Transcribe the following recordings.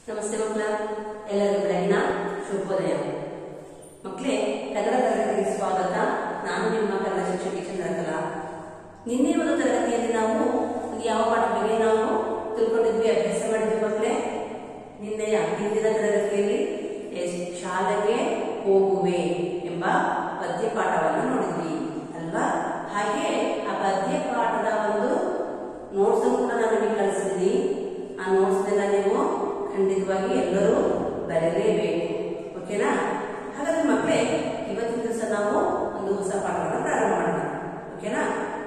ನಮಸ್ತೆ ಮಕ್ಕಳ ಎಲ್ಲರಿಗೂ ಬೆಳಗಿನ ಶುಭೋದಯ ಮಕ್ಕಳೇ ಕನ್ನಡ ತರಗತಿಗೆ ಸ್ವಾಗತ ನಾನು ನಿಮ್ಮ ಕನ್ನಡ ಶಿಕ್ಷಕಿ ಚಂದ್ರಕಲಾ ನಿನ್ನೆ ಒಂದು ತರಗತಿಯಲ್ಲಿ ನಾವು ಒಂದು ಯಾವ ಪಾಠ ಬಗ್ಗೆ ನಾವು ತಿಳ್ಕೊಂಡಿದ್ವಿ ಅಭ್ಯಾಸ ಮಾಡಿದ್ವಿ ಮಕ್ಕಳೇ ನಿನ್ನೆಯ ಹಿಂದಿನ ತರಗತಿಯಲ್ಲಿ ಎಸ್- ಶಾಲೆಗೆ ಹೋಗುವೆ ಎಂಬ ಪದ್ಯ ಪಾಠವನ್ನು ನೋಡಿದ್ವಿ ಅಲ್ವಾ ಹಾಗೆ ಆ ಪದ್ಯ ಪಾಠದ ಒಂದು ನೋಟ್ಸ್ ಕೂಡ ನಾನು ನಿಮಗೆ ಕಳಿಸಿದ್ದೀನಿ ಆ ನೋಟ್ಸ್ನೆಲ್ಲ ನೀವು ಖಂಡಿತವಾಗಿ ಎಲ್ಲರೂ ಬರೆಯಲೇಬೇಕು ಓಕೆನಾ ಹಾಗಾದ್ರೆ ಮಕ್ಕಳೇ ಇವತ್ತಿನ ದಿವಸ ನಾವು ಒಂದು ಹೊಸ ಪಾಠವನ್ನು ಪ್ರಾರಂಭ ಮಾಡೋಣ ಓಕೆನಾ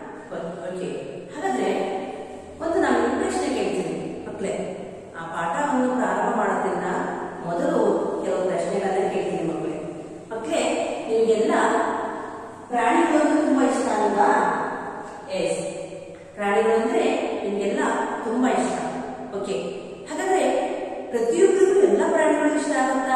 ಓಕೆ ಹಾಗಾದ್ರೆ ಒಂದು ನಾನು ನಿಮ್ಗೆ ಪ್ರಶ್ನೆ ಕೇಳ್ತೀನಿ ಮಕ್ಕಳೇ ಆ ಪಾಠವನ್ನು ಪ್ರಾರಂಭ ಮಾಡೋದ್ರಿಂದ ಮೊದಲು ಕೆಲವು ಪ್ರಶ್ನೆಗಳನ್ನ ಕೇಳ್ತೀನಿ ಮಕ್ಕಳೇ ಮಕ್ಕಳೇ ನಿಮಗೆಲ್ಲ ಪ್ರಾಣಿಗಳು ಅಂದ್ರೆ ತುಂಬಾ ಇಷ್ಟ ಅಲ್ವಾ ಎಸ್ ಪ್ರಾಣಿಗಳು ಅಂದ್ರೆ ನಿಮ್ಗೆಲ್ಲ ತುಂಬಾ ಇಷ್ಟ ಓಕೆ ಹಾಗಾದ್ರೆ ಪ್ರತಿಯೊಬ್ಬರಿಗೂ ಎಲ್ಲ ಪ್ರಾಣಿಗಳು ಇಷ್ಟ ಆಗುತ್ತಾ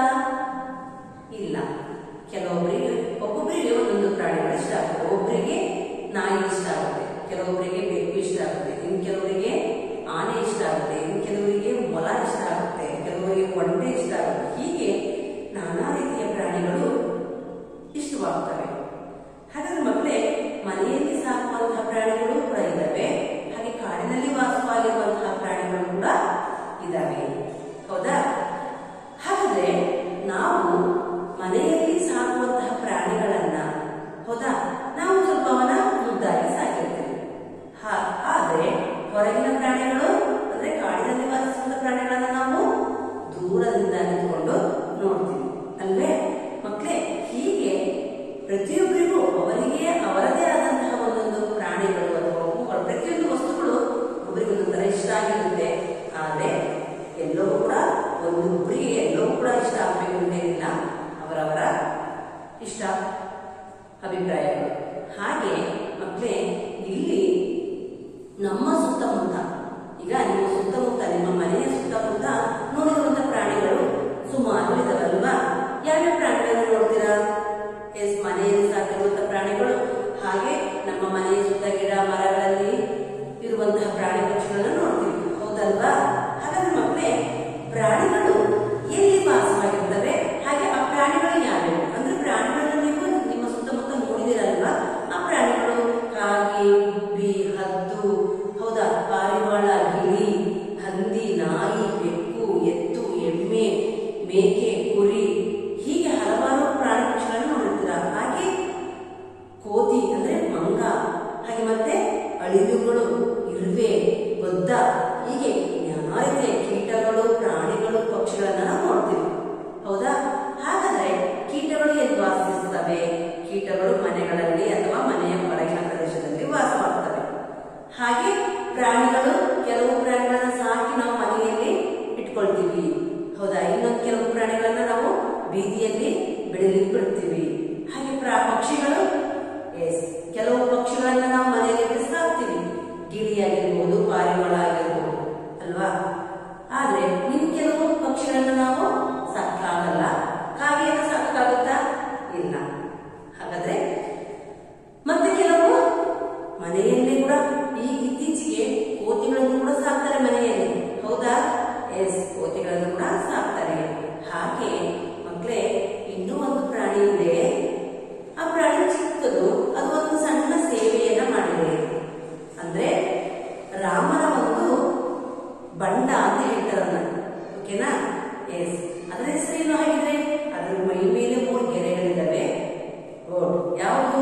ಇಲ್ಲ ಕೆಲವೊಬ್ಬರಿಗೆ ಒಬ್ಬೊಬ್ಬರಿಗೆ ಒಂದೊಂದು ಪ್ರಾಣಿಗಳು ಇಷ್ಟ ಆಗುತ್ತೆ ಒಬ್ಬರಿಗೆ ನಾಯಿ ಇಷ್ಟ ಆಗುತ್ತೆ ಕೆಲವೊಬ್ಬರಿಗೆ ಬೆಕ್ಕು ಇಷ್ಟ ಆಗುತ್ತೆ ಇನ್ ಕೆಲವರಿಗೆ ಆನೆ ಇಷ್ಟ ಆಗುತ್ತೆ ಇನ್ ಕೆಲವರಿಗೆ ಮೊಲ ಇಷ್ಟ ಆಗುತ್ತೆ ಕೆಲವರಿಗೆ ಒಂಟೆ ಇಷ್ಟ ಆಗುತ್ತೆ ಹೀಗೆ ನಾನಾ ರೀತಿಯ ಪ್ರಾಣಿಗಳು ಇಷ್ಟವಾಗುತ್ತವೆ ಹಾಗಾದ್ರೆ ಮಕ್ಕಳೇ ಮನೆಯಲ್ಲಿ ಸಾಕುವಂತಹ ಪ್ರಾಣಿಗಳು ಕೂಡ ಇದ್ದಾವೆ ಹಾಗೆ ಕಾಡಿನಲ್ಲಿ ವಾಸವಾಗಿರುವಂತಹ ಪ್ರಾಣಿಗಳು ಕೂಡ ಇದ್ದಾವೆ ಹೌದಾ ಹಾಗಾದ್ರೆ ನಾವು ಮನೆಯಲ್ಲಿ ಸಾಕುವಂತಹ ಪ್ರಾಣಿಗಳನ್ನ ಹೌದಾ ನಾವು ಸ್ವಲ್ಪ ಅವನ ಮುದ್ದಾಗಿ ಸಾಕಿರ್ತೇವೆ ಹಾ- ಆದ್ರೆ ಹೊರಗಿನ ಪ್ರಾಣಿಗಳು ಅಂದ್ರೆ ಕಾಡಿನಲ್ಲಿ ವಾಸಿಸುವಂತ ಪ್ರಾಣಿಗಳನ್ನ ನಾವು ದೂರದಿಂದ ನಿಂತ್ಕೊಂಡು ನೋಡ್ತೀವಿ ಅಲ್ವೇ ಮಕ್ಕಳೇ ಹೀಗೆ ಪ್ರತಿಯೊಬ್ಬರಿಗೂ ಅವರಿಗೆ ಅವರದೇ ಆದಂತಹ ಒಂದೊಂದು ಪ್ರಾಣಿಗಳು ಅಥವಾ ಹೂಗಳು ಪ್ರತಿಯೊಂದು ವಸ್ತುಗಳು ಒಬ್ಬರಿಗೆ ಒಂದೊಂದು ತರ ಇಷ್ಟ ಆಗಿರುತ್ತೆ ಆದ್ರೆ ಎಲ್ಲವೂ ಕೂಡ ಒಂದೊಬ್ಬರಿಗೆ ಎಲ್ಲವೂ ಕೂಡ ಇಷ್ಟ ಆಗಬೇಕು ಅಂತೇನಿಲ್ಲ ಅವರವರ ಇಷ್ಟ ಅಭಿಪ್ರಾಯಗಳು ಹಾಗೆ ಮಕ್ಕಳೇ ಇಲ್ಲಿ ನಮ್ಮ ಸುತ್ತಮುತ್ತ ಈಗ ನಿಮ್ಮ ಸುತ್ತಮುತ್ತ ನಿಮ್ಮ ಮನೆಯ ಸುತ್ತಮುತ್ತ ನೋಡಿರುವಂತ ಪ್ರಾಣಿಗಳು ಸುಮಾರು ಇದಾವಲ್ವಾ ಯಾವ್ಯಾವ ಪ್ರಾಣಿಗಳನ್ನು ನೋಡ್ತೀರಾ ಎಸ್ ಮನೆಯಲ್ಲಿ ಸಾಕಿರುವಂತ ಪ್ರಾಣಿಗಳು ಹಾಗೆ ನಮ್ಮ ಮನೆಯ ಸುತ್ತ ಗಿಡ ಮರಗಳಲ್ಲಿ ಇರುವಂತಹ ಪ್ರಾಣಿ ಪಕ್ಷಿಗಳನ್ನ ನೋಡ್ತೀವಿ ಹೌದಲ್ವಾ ಹಾಗಾದ್ರೆ ಮಕ್ಕಳೇ ಪ್ರಾಣಿಗಳು ಎಲ್ಲಿ ವಾಸವಾಗಿರ್ತವೆ ಹಾಗೆ ಆ ಪ್ರಾಣಿಗಳು ಯಾವ್ಯಾವು ಅಂದ್ರೆ ಪ್ರಾಣಿಗಳನ್ನು ನೀವು ನಿಮ್ಮ ಸುತ್ತಮುತ್ತ ನೋಡಿದಿರಲ್ವಾ ಆ ಪ್ರಾಣಿಗಳು ಕಾಗೆ ಗುಬ್ಬಿ ಹದ್ದು ಹೌದಾ ಪಾರಿವಾಳ ಗಿಳಿ ಹಂದಿ ನಾಯಿ ಬೆಕ್ಕು ಎತ್ತು ಎಮ್ಮೆ ಮೇಕೆ ಕುರಿ ಹೀಗೆ ಹಲವಾರು ಪ್ರಾಣಿ ಪಕ್ಷಿಗಳನ್ನು ನೋಡಿರ್ತೀರ ಹಾಗೆ ಕೋತಿ ಅಂದ್ರೆ ಮಂಗ ಹಾಗೆ ಮತ್ತೆ ಅಳಿಲುಗಳು ಇರುವೆ ಗೊದ್ದ ಹೀಗೆ ನಾನಾ ರೀತಿಯ ಕೀಟಗಳು ಪ್ರಾಣಿಗಳು ಪಕ್ಷಿಗಳನ್ನ ನಾವು ನೋಡ್ತೀವಿ ಹೌದಾ ಹಾಗಾದ್ರೆ ಕೀಟಗಳು ಎಲ್ಲಿ ವಾಸಿಸುತ್ತವೆ ಕೀಟಗಳು ಮನೆಗಳಲ್ಲಿ ಅಥವಾ ಮನೆಯ ಹೊರಗಿನ ಪ್ರದೇಶದಲ್ಲಿ ವಾಸವಾಗುತ್ತವೆ ಹಾಗೆ ಪ್ರಾಣಿಗಳು ಕೆಲವು ಪ್ರಾಣಿಗಳನ್ನ ಸಾಕಿ ನಾವು ಮನೆಯಲ್ಲಿ ಇಟ್ಕೊಳ್ತೀವಿ ಹೌದಾ ಇನ್ನೊಂದು ಕೆಲವು ಪ್ರಾಣಿಗಳನ್ನ ನಾವು ಬೀದಿಯಲ್ಲಿ ಬಿಡಲಿಕ್ಕೆ ಬಿಡ್ತೀವಿ ಹಾಗೆ ಪ್ರಾ ಪಕ್ಷಿಗಳು ಎಸ್ ಕೆಲವು ಪಕ್ಷಿಗಳನ್ನ ನಾವು ಮನೆಯಲ್ಲಿ ಸಾಕ್ತೀವಿ ಗಿಳಿ ಆಗಿರ್ಬೋದು ಪಾರಿವಾಳ ಆಗಿರ್ಬೋದು ಅಲ್ವಾ ಆದ್ರೆ ಇನ್ ಕೆಲವು ಪಕ್ಷಿಗಳನ್ನ ನಾವು ಸಾಕಾಗಲ್ಲ ಕಾಗೆಯನ್ನು ಸಾಕಾಗುತ್ತಾ ಇಲ್ಲ ಹಾಗಾದ್ರೆ ಮತ್ತೆ ಕೆಲವು ಮನೆಯಲ್ಲಿ ಕೂಡ ಈ ಇತ್ತೀಚೆಗೆ ಕೋತಿಗಳನ್ನು ಕೂಡ ಸಾಕ್ತಾರೆ ಮನೆಯಲ್ಲಿ ಹೌದಾ ಎಸ್ ಕೋತಿಗಳನ್ನು ಕೂಡ ಸಾಕ್ತಾರೆ ಹಾಗೆ ಮಕ್ಕಳೇ ಇನ್ನೂ ಒಂದು ಪ್ರಾಣಿ ಇದೆ ಆ ಪ್ರಾಣಿ ಚಿಕ್ಕದು ಅದು ಒಂದು ಸಣ್ಣ ಸೇವೆಯನ್ನ ಮಾಡಿದೆ ಅಂದ್ರೆ ರಾಮನ ಒಂದು ಬಂಡ ಅಂತ ಹೇಳ್ತಾರೆ ಅದನ್ನ ಓಕೆನಾ ಎಸ್ ಅದರ ಹೆಸರೇನು ಹಾಗಿದ್ರೆ ಅದರ ಮೈ ಮೇಲೆ ಮೂರು ಗೆರೆಗಳಿದ್ದಾವೆ ಗುಡ್ ಯಾವುದು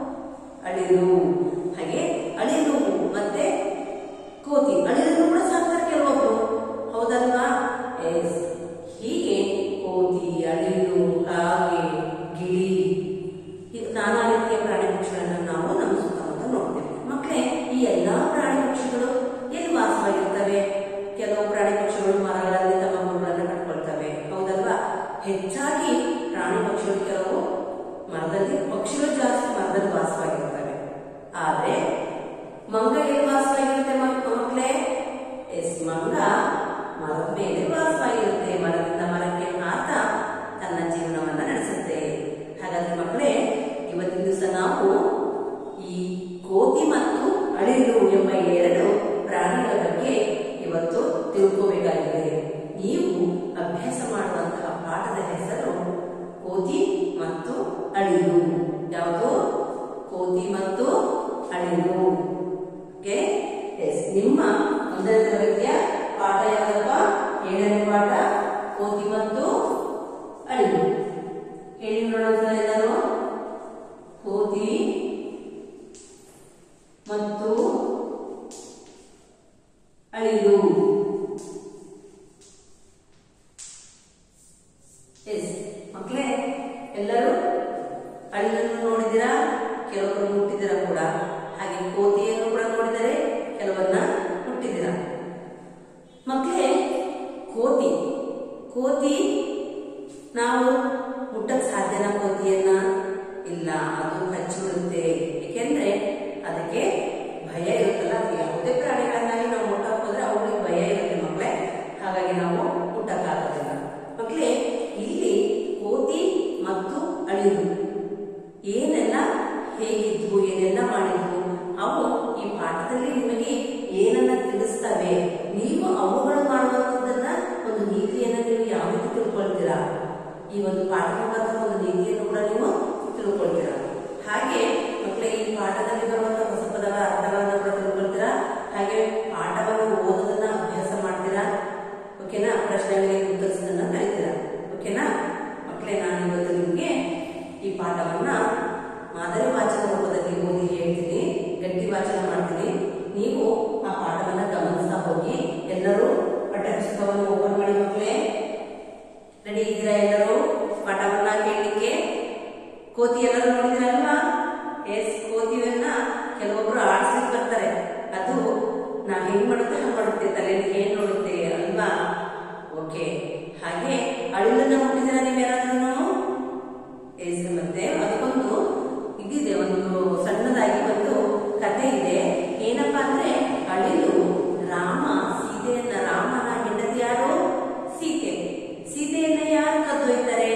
ಅಳಿಲು ಹಾಗೆ ಅಳಿಲು ಮತ್ತೆ ಕೋತಿ ಅಳಿಲನ್ನು ಕೂಡ ಸಾಕ್ತಾರೆ ಕೆಲವೊಬ್ರು ಹೌದಲ್ವಾ ಎಸ್ ಹೀಗೆ ಕೋತಿ ಅಳಿಲು ಕಾಗೆ ಗಿಳಿ ಹೀಗೆ ನಾನಾ ರೀತಿಯ ಪ್ರಾಣಿ ಪಕ್ಷಿಗಳನ್ನು ನಾವು ನಮ್ಮ ಸುತ್ತಮುತ್ತ ನೋಡ್ತೇವೆ ಮಕ್ಕಳೇ ಈ ಎಲ್ಲಾ ಪ್ರಾಣಿ ಪಕ್ಷಿಗಳು ಎಲ್ಲಿ ವಾಸವಾಗಿರ್ತವೆ ಕೆಲವು ಪ್ರಾಣಿ ಪಕ್ಷಿಗಳು ಮರಗಳಲ್ಲಿ ತಮ್ಮ ಗೂಡನ್ನು ಕಟ್ಕೊಳ್ತವೆ ಹೌದಲ್ವಾ ಹೆಚ್ಚಾಗಿ ಪ್ರಾಣಿ ಪಕ್ಷಿಗಳು ಕೆಲವು ಮರದಲ್ಲಿ ಪಕ್ಷಿಗಳು ಜಾಸ್ತಿ ಮರದಲ್ಲಿ ವಾಸವಾಗಿರ್ತವೆ ಆದ್ರೆ ಮಂಗ ಎಲ್ಲಿ ವಾಸವಾಗಿರುತ್ತೆ ಮಕ್- ಮಕ್ಕಳೇ ಎಸ್ ಮಂಗ ಮರದ ಮೇಲೆ ವಾಸವಾಗಿರುತ್ತೆ ಮರದಿಂದ ಮರಕ್ಕೆ ಹಾರ್ತಾ ತನ್ನ ಜೀವನವನ್ನ ನಡೆಸುತ್ತೆ ಹಾಗಾದ್ರೆ ಮಕ್ಕಳೇ ಇವತ್ತಿನ ದಿವಸ ನಾವು ಈ ಕೋತಿ ಮತ್ತು ಅಳಿಲು ಎಂಬ ಎರಡು ಪ್ರಾಣಿಗಳ ಬಗ್ಗೆ ಇವತ್ತು ತಿಳ್ಕೋಬೇಕಾಗಿದೆ ನೀವು ನಿಮ್ಮ ಒಂದನೇ ತರಗತಿಯ ಪಾಠ ಯಾವುದಪ್ಪ ಏಳನೇ ಪಾಠ ಕೋತಿ ಮತ್ತು ಅಳಿಲು ಹೇಳಿ ನೋಡೋಣ ಎಲ್ಲರೂ ಕೋತಿ ಮತ್ತು ಅಳಿಲು ಎಸ್ ಮಕ್ಕಳೇ ಎಲ್ಲರೂ ಅಳಿಲನ್ನು ನೋಡಿದಿರಾ ಕೆಲವರು ಮುಟ್ಟಿದಿರ ಕೂಡ ಹಾಗೆ ಕೋತಿಯನ್ನು ಕೂಡ ನೋಡಿದರೆ ಕೆಲವನ್ನ ಮುಟ್ಟಿದಿರ ಮಕ್ಕಳೇ ಕೋತಿ ಕೋತಿ ನಾವು ಮುಟ್ಟಕ್ ಸಾಧ್ಯನ ಕೋತಿಯನ್ನ ಇಲ್ಲ ಅದು ಕಚ್ಚಿಬಿಡುತ್ತೆ ಏಕೆಂದ್ರೆ ಅದಕ್ಕೆ ಭಯ ಇರುತ್ತಲ್ಲ ಅದು ಯಾವುದೇ ಪ್ರಾಣಿಗಳನ್ನಾಗಿ ನಾವು ಮುಟ್ಟಕ್ ಹೋದ್ರೆ ಅವುಗಳಿಗೆ ಭಯ ಇರುತ್ತೆ ಮಕ್ಕಳೇ ಹಾಗಾಗಿ ನಾವು ಮುಟ್ಟಕ್ಕಾಗೋದಿಲ್ಲ ಮಕ್ಕಳೇ ಇಲ್ಲಿ ಕೋತಿ ಮತ್ತು ಅಳಿಲು ಏನೆಲ್ಲ ಹೇಗಿದ್ವು ಏನೆಲ್ಲ ಮಾಡಿದ್ವು ಅವು ಈ ಪಾಠದಲ್ಲಿ ನಿಮಗೆ ಏನನ್ನ ತಿಳಿಸ್ತವೆ ನೀವು ಅವುಗಳು ಮಾಡುವಂಥದ್ದನ್ನ ಒಂದು ನೀತಿಯನ್ನ ನೀವು ಯಾವ ರೀತಿ ತಿಳ್ಕೊಳ್ತೀರಾ ಈ ಒಂದು ಪಾಠದ ಮೂಲಕ ಒಂದು ನೀತಿಯನ್ನು ಕೂಡ ನೀವು ತಿಳ್ಕೊಳ್ತೀರಾ ಹಾಗೆ ಮಕ್ಕಳೇ ಈ ಪಾಠದಲ್ಲಿ ಬರುವಂತಹ ಹೊಸ ಪದಗಳ ಅರ್ಥಗಳನ್ನ ಕೂಡ ತಿಳ್ಕೊಳ್ತೀರಾ ಹಾಗೆ ಪಾಠವನ್ನು ಓದೋದನ್ನ ಅಭ್ಯಾಸ ಮಾಡ್ತೀರಾ ಓಕೆನಾ ಪ್ರಶ್ನೆಗಳಿಗೆ ಉತ್ತರಿಸೋದನ್ನ ಕಲಿತೀರಾ ಓಕೆನಾ ಮಕ್ಕಳೇ ನಾನು ಇವತ್ತು ನಿಮಗೆ ಈ ಪಾಠವನ್ನ ಮಾದರಿ ವಾಚನ ರೂಪದಲ್ಲಿ ಓದಿ ಹೇಳ್ತೀನಿ ಗಟ್ಟಿ ವಾಚನ ಮಾಡ್ತೀನಿ ನೀವು ಆ ಪಾಠವನ್ನ ಗಮನಿಸ್ತಾ ಹೋಗಿ ಎಲ್ಲರೂ ಪಠ್ಯಪುಸ್ತಕವನ್ನು ಓಪನ್ ಮಾಡಿ ಮಕ್ಕಳೇ ರೆಡಿ ಇದ್ದೀರಾ ಎಲ್ಲರೂ ಪಾಠವನ್ನ ಕೇಳಲಿಕ್ಕೆ ಕೋತಿ ಎಲ್ಲರೂ ನೋಡಿದಿರಲ್ವಾ ಎಸ್ ಕೋತಿಯನ್ನ ಕೆಲವೊಬ್ರು ಆಡ್ಸಕ್ ಬರ್ತಾರೆ ಅದು ನಾವ್ ಹೆಂಗ್ ಮಾಡುತ್ತೆ ಹಂಗ್ ಮಾಡುತ್ತೆ ತಲೆಯಲ್ಲಿ ಏನ್ ನೋಡುತ್ತೆ ಅಲ್ವಾ ಓಕೆ ಹಾಗೆ ಅಳಿಲನ್ನ ಮುಟ್ಟಿದಿರ ನೀವ್ ಯಾರಾದ್ರೂ ಎಸ್ ಮತ್ತೆ ಅದಕ್ಕೊಂದು ಇದಿದೆ ಒಂದು ಸಣ್ಣದಾಗಿ ಒಂದು ಕತೆ ಇದೆ ಏನಪ್ಪಾ ಅಂದ್ರೆ ಅಳಿಲು ರಾಮ ಸೀತೆಯನ್ನ ರಾಮನ ಹೆಂಡತಿ ಯಾರು ಸೀತೆ ಸೀತೆಯನ್ನ ಯಾರು ಕದ್ದೊಯ್ತಾರೆ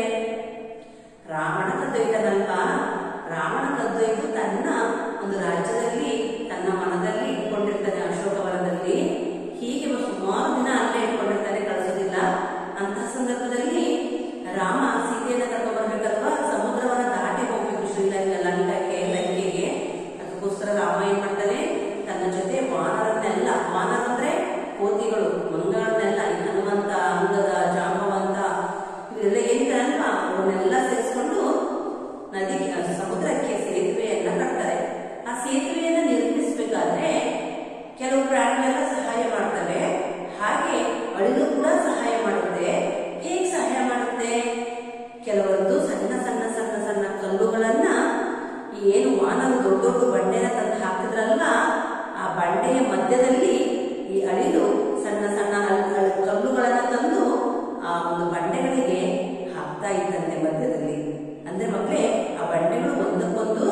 ರಾವಣ ಕದ್ದೊಯ್ತಾನಲ್ವಾ ರಾವಣ ಕದ್ದೊಯ್ದು ತನ್ನ ಒಂದು ರಾಜ್ಯದಲ್ಲಿ ತನ್ನ ಮನದಲ್ಲಿ ಇಟ್ಕೊಂಡಿರ್ತಾನೆ ಅಶೋಕವನದಲ್ಲಿ ಹೀಗೆ ಸುಮಾರು ದಿನ ಅಲ್ಲೇ ಇಟ್ಕೊಂಡಿರ್ತಾನೆ ಕಳಿಸೋದಿಲ್ಲ ಅಂತಹ ಸಂದರ್ಭದಲ್ಲಿ ರಾಮ ಸೀತೆಯನ್ನ ಕರ್ಕೊಂಡು ಬರ್ಬೇಕಲ್ವಾ ಸಮುದ್ರವನ್ನ ದಾಟಿ ಹೋಗ್ಬೇಕು ಶ್ರೀಲಂಕಾ ಲಂಕಾಕ್ಕೆ ಲಂಕೆಗೆ ಅದಕ್ಕೋಸ್ಕರ ರಾಮ ಏನ್ ಮಾಡ್ತಾನೆ ತನ್ನ ಜೊತೆ ವಾನರನ್ನೆಲ್ಲ ವಾನರ ಅಂದ್ರೆ ಕೋತಿಗಳು ಮಂಗಳನ್ನೆಲ್ಲ ಈ ಹನುಮಂತ ಅಂಗದ ಜಾಂಬವಂತ ಇವರೆಲ್ಲ ಏನಿದಾರಲ್ವಾ ಅವನ್ನೆಲ್ಲ ಸೇರಿಸ್ಕೊಂಡು ನದಿಗೆ ಅದು ಸಮುದ್ರಕ್ಕೆ ಸೇತುವೆಯನ್ನ ಕಟ್ತಾರೆ ಆ ಸೇತುವೆಯನ್ನ ನಿರ್ಮಿಸಬೇಕಾದ್ರೆ ಕೆಲವು ಪ್ರಾಣಿಗಳೆಲ್ಲ ಸಹಾಯ ಮಾಡ್ತವೆ ಹಾಗೆ ಅಳಿಲು ಕೂಡ ಸಹಾಯ ಮಾಡುತ್ತೆ ಹೇಗೆ ಸಹಾಯ ಮಾಡುತ್ತೆ ಕೆಲವೊಂದು ಸಣ್ಣ ಸಣ್ಣ ಸಣ್ಣ ಸಣ್ಣ ಕಲ್ಲುಗಳನ್ನ ಈ ಏನು ವಾನರು ದೊಡ್ಡ ದೊಡ್ಡ ಬಂಡೆನ ತಂದು ಹಾಕಿದ್ರಲ್ಲ ಆ ಬಂಡೆಯ ಮಧ್ಯದಲ್ಲಿ ಈ ಅಳಿಲು ಸಣ್ಣ ಸಣ್ಣ ಅಲ್- ಅಲ್- ಕಲ್ಲುಗಳನ್ನ ತಂದು ಆ ಒಂದು ಬಂಡೆಗಳಿಗೆ ಹಾಕ್ತಾ ಇದ್ದಂತೆ ಮಧ್ಯದಲ್ಲಿ ಅಂದ್ರೆ ಮಕ್ಕಳೇ ಆ ಬಂಡೆಗಳು ಒಂದಕ್ಕೊಂದು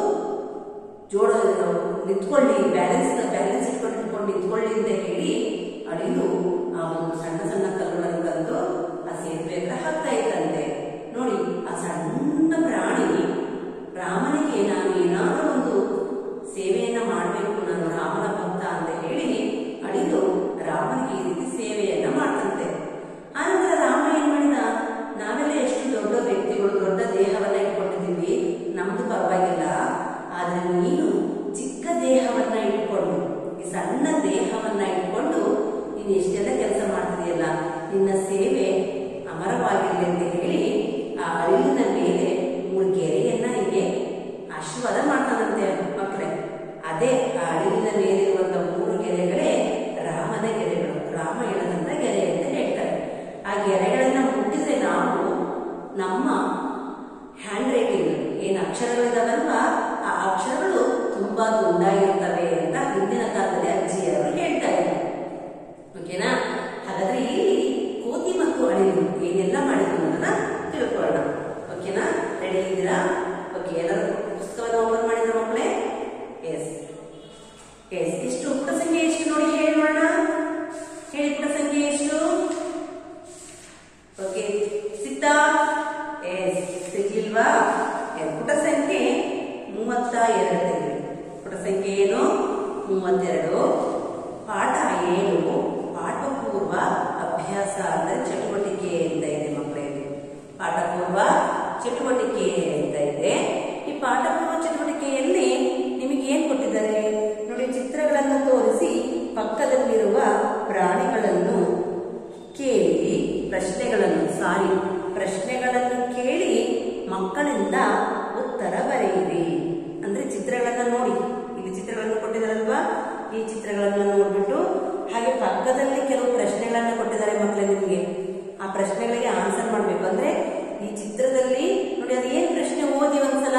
ಜೋಡ ನಿಂತ್ಕೊಳ್ಳಿ ಬ್ಯಾಲೆನ್ಸ್ ಬ್ಯಾಲೆನ್ಸ್ ಇಟ್ಕೊಂಡು ಇಟ್ಕೊಂಡು ನಿಂತ್ಕೊಳ್ಳಿ ಅಂತ ಹೇಳಿ ಅಳಿಲು ಆ ಒಂದು ಸಣ್ಣ ಸಣ್ಣ ಕಲ್ಲುಗಳನ್ನು ತಂದು ಆ ಸೇತುವೆ ಹತ್ರ ಹಾಕ್ತಾ ಇತ್ತಂತೆ ನೋಡಿ ಆ ಸಣ್ಣ ಪ್ರಾಣಿ ರಾಮನಿಗೆ ನಾನು ಏನಾದರೂ ಒಂದು ಸೇವೆಯನ್ನ ಮಾಡಬೇಕು ನಾನು ರಾಮನ ಭಕ್ತ ಅಂತ ಹೇಳಿ ಅಳಿದು ರಾಮನಿಗೆ ಈ ರೀತಿ ಸೇವೆಯನ್ನ ಮಾಡ್ತಂತೆ ಆನಂತರ ರಾಮ ಏನ್ ಮಾಡಿದ ನಾವೆಲ್ಲ ಎಷ್ಟು ದೊಡ್ಡ ವ್ಯಕ್ತಿಗಳು ದೊಡ್ಡ ದೇಹವನ್ನ ಇಟ್ಕೊಂಡಿದ್ದೀವಿ ನಮ್ದು ಪರವಾಗಿಲ್ಲ ಆದ್ರೆ ನೀನು ಚಿಕ್ಕ ದೇಹವನ್ನ ಇಟ್ಕೊಂಡು ಈ ಸಣ್ಣ ದೇಹವನ್ನ ಇಟ್ಕೊಂಡು ನೀನು ಎಷ್ಟೆಲ್ಲ ಕೆಲಸ ಮಾಡ್ತಿದೆಯಲ್ಲ ನಿನ್ನ ಸೇವೆ ಅಮರವಾಗಿರಲಿ ಅಂತ ಹೇಳಿ ಆ ಅಳಿಲಿನ ಮೇಲೆ ಮೂರು ಗೆರೆಯನ್ನ ಹೀಗೆ ಆಶೀರ್ವಾದ ಮಾಡ್ತಾನಂತೆ ಮಕ್ಕಳೇ ಅದೇ ಆ ಅಳಿಲಿನ ಮೇಲಿರುವಂತ ಮೂರು ಗೆರೆಗಳೇ ರಾಮನ ಗೆರೆಗಳು ರಾಮ ಎಳೆದಂತ ಗೆರೆ ಅಂತ ಹೇಳ್ತಾರೆ ಆ ಗೆರೆಗಳನ್ನ ಮುಟ್ಟಿದ್ರೆ ನಾವು ನಮ್ಮ ಹ್ಯಾಂಡ್ ರೈಟಿಂಗ್ ಏನ್ ಅಕ್ಷರಗಳಿದಾವಲ್ವಾ ಆ ಅಕ್ಷರಗಳು ತುಂಬಾ ದುಂಡಾಗಿರ್ತವೆ ಅಂತ ಹಿಂದಿನ ಕಾಲದಲ್ಲಿ ಅಜ್ಜಿಯವರು ಹೇಳ್ತಾ ಇದ್ರು ಓಕೆನಾ ಕಗ್ಗದಲ್ಲಿ ಕೆಲವು ಪ್ರಶ್ನೆಗಳನ್ನ ಕೊಟ್ಟಿದ್ದಾರೆ ಮಕ್ಕಳೇ ನಿಮಗೆ ಆ ಪ್ರಶ್ನೆಗಳಿಗೆ ಆನ್ಸರ್ ಮಾಡಬೇಕು ಅಂದ್ರೆ ಈ ಚಿತ್ರದಲ್ಲಿ ನೋಡಿ ಅದು ಏನ್ ಪ್ರಶ್ನೆ ಓದಿ ಒಂದ್ಸಲ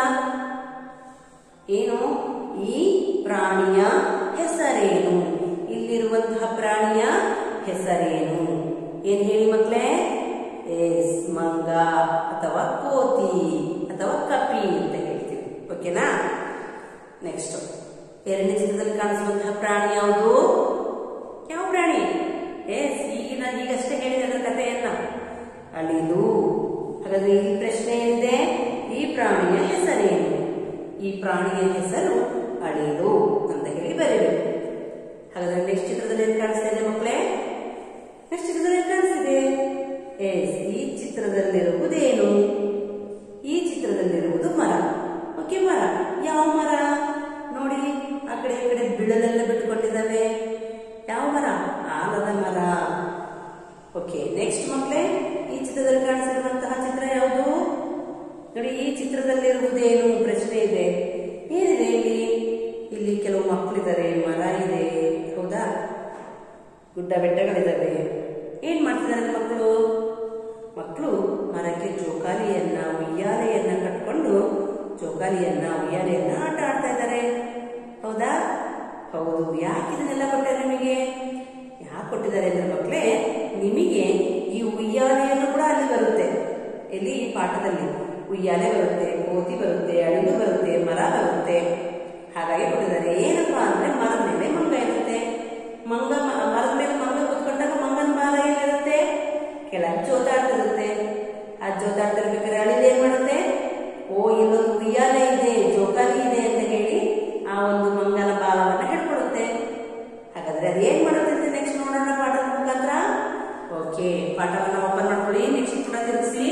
ಏನು ಈ ಪ್ರಾಣಿಯ ಹೆಸರೇನು ಇಲ್ಲಿರುವಂತಹ ಪ್ರಾಣಿಯ ಹೆಸರೇನು ಏನ್ ಹೇಳಿ ಮಕ್ಕಳೇ ಎಸ್ ಮಂಗ ಅಥವಾ ಕೋತಿ ಅಥವಾ ಕಪಿ ಅಂತ ಹೇಳ್ತೀವಿ ಓಕೆನಾ ನೆಕ್ಸ್ಟ್ ಎರಡನೇ ಚಿತ್ರದಲ್ಲಿ ಕಾಣಿಸುವಂತಹ ಪ್ರಾಣಿ ಯಾವುದು ಯಾವ ಪ್ರಾಣಿ ಎಸ್ ಈಗ ನಾನು ಈಗಷ್ಟೇ ಹೇಳಿದೆ ಅದರ ಕಥೆಯನ್ನ ಅಳಿಲು ಹಾಗಾದ್ರೆ ಈ ಪ್ರಶ್ನೆ ಏನಿದೆ ಈ ಪ್ರಾಣಿಯ ಹೆಸರೇನು ಈ ಪ್ರಾಣಿಯ ಹೆಸರು ಅಳಿಲು ಅಂತ ಹೇಳಿ ಬರೀಬೇಕು ಹಾಗಾದ್ರೆ ನೆಕ್ಸ್ಟ್ ಚಿತ್ರದಲ್ಲಿ ಏನ್ ಕಾಣಿಸ್ತಾ ಇದೆ ಮಕ್ಕಳೇ ನೆಕ್ಸ್ಟ್ ಚಿತ್ರದಲ್ಲಿ ಏನ್ ಕಾಣಿಸ್ತಿದೆ ಎಸ್ ಈ ಚಿತ್ರದಲ್ಲಿರುವುದೇನು ಈ ಚಿತ್ರದಲ್ಲಿರುವುದು ಮರ ಓಕೆ ಮರ ಯಾವ ಮರ ನೋಡಿ ಆ ಕಡೆ ಈ ಕಡೆ ಬಿಳಲೆಲ್ಲ ಬಿಟ್ಟುಕೊಂಡಿದ್ದಾವೆ ಯಾವ ಮರ ಆಲದ ಮರ ಓಕೆ ನೆಕ್ಸ್ಟ್ ಮಕ್ಕಳೇ ಈ ಚಿತ್ರದಲ್ಲಿ ಕಾಣಿಸಿರುವಂತಹ ಚಿತ್ರ ಯಾವುದು ನೋಡಿ ಈ ಚಿತ್ರದಲ್ಲಿರುವುದೇನು ಪ್ರಶ್ನೆ ಇದೆ ಏನಿದೆ ಇಲ್ಲಿ ಇಲ್ಲಿ ಕೆಲವು ಮಕ್ಕಳಿದ್ದಾರೆ ಮರ ಇದೆ ಹೌದಾ ಗುಡ್ಡ ಬೆಟ್ಟಗಳಿದ್ದಾವೆ ಏನ್ ಮಾಡ್ತಿದ್ದಾರೆ ಮಕ್ಕಳು ಮಕ್ಕಳು ಮರಕ್ಕೆ ಜೋಕಾಲಿಯನ್ನ ಉಯ್ಯಾಲೆಯನ್ನ ಕಟ್ಕೊಂಡು ಜೋಕಾಲಿಯನ್ನ ಉಯ್ಯಾಲೆಯನ್ನ ಆಟ ಆಡ್ತಾ ಇದ್ದಾರೆ ಹೌದಾ ಹೌದು ಯಾಕೆ ಇದನ್ನೆಲ್ಲ ಕೊಟ್ಟಾರೆ ನಿಮಗೆ ಯಾಕೆ ಕೊಟ್ಟಿದ್ದಾರೆ ಅಂದ್ರೆ ಮಕ್ಕಳೇ ನಿಮಗೆ ಈ ಉಯ್ಯಾಲೆಯನ್ನು ಕೂಡ ಅಲ್ಲಿ ಬರುತ್ತೆ ಎಲ್ಲಿ ಈ ಪಾಠದಲ್ಲಿ ಉಯ್ಯಾಲೆ ಬರುತ್ತೆ ಕೋತಿ ಬರುತ್ತೆ ಅಳಿಲು ಬರುತ್ತೆ ಮರ ಬರುತ್ತೆ ಹಾಗಾಗಿ ಕೊಟ್ಟಿದ್ದಾರೆ ಏನಪ್ಪಾ ಅಂದ್ರೆ ಮರದ ಮೇಲೆ ಮಂಗ ಇರುತ್ತೆ ಮಂಗ ಮ- ಮರದ ಮೇಲೆ ಮಂಗ ಕೂತ್ಕೊಂಡಾಗ ಮಂಗನ ಬಾಲ ಎಲ್ಲಿರುತ್ತೆ ಕೆಳಗೆ ಜೋತಾಡ್ತಿರುತ್ತೆ ಆ ಜೋತಾಡ್ತಿರ್ಬೇಕಾದ್ರೆ ಅಳಿಲು ಏನ್ ಮಾಡುತ್ತೆ ಓ ಇಲ್ಲೊಂದು ಉಯ್ಯಾಲೆ ಇದೆ ಜೋಕಾಲಿ ಇದೆ ಅಂತ ಹೇಳಿ ಆ ಒಂದು ಮಂಗನ ಬಾಲವನ್ನ ಹಿಡ್ಕೊಡುತ್ತೆ ಹಾಗಾದ್ರೆ ಅದು ಏನ್ ಮಾಡುತ್ತೆ ಅಂತ ನೆಕ್ಸ್ಟ್ ನೋಡೋಣ ಪಾಠದ ಮುಖಾಂತರ ಓಕೆ ಪಾಠವನ್ನ ಓಪನ್ ಮಾಡ್ಕೊಳ್ಳಿ ನೆಕ್ಸ್ಟ್ ಪುಟ ತಿರುಗಿಸಿ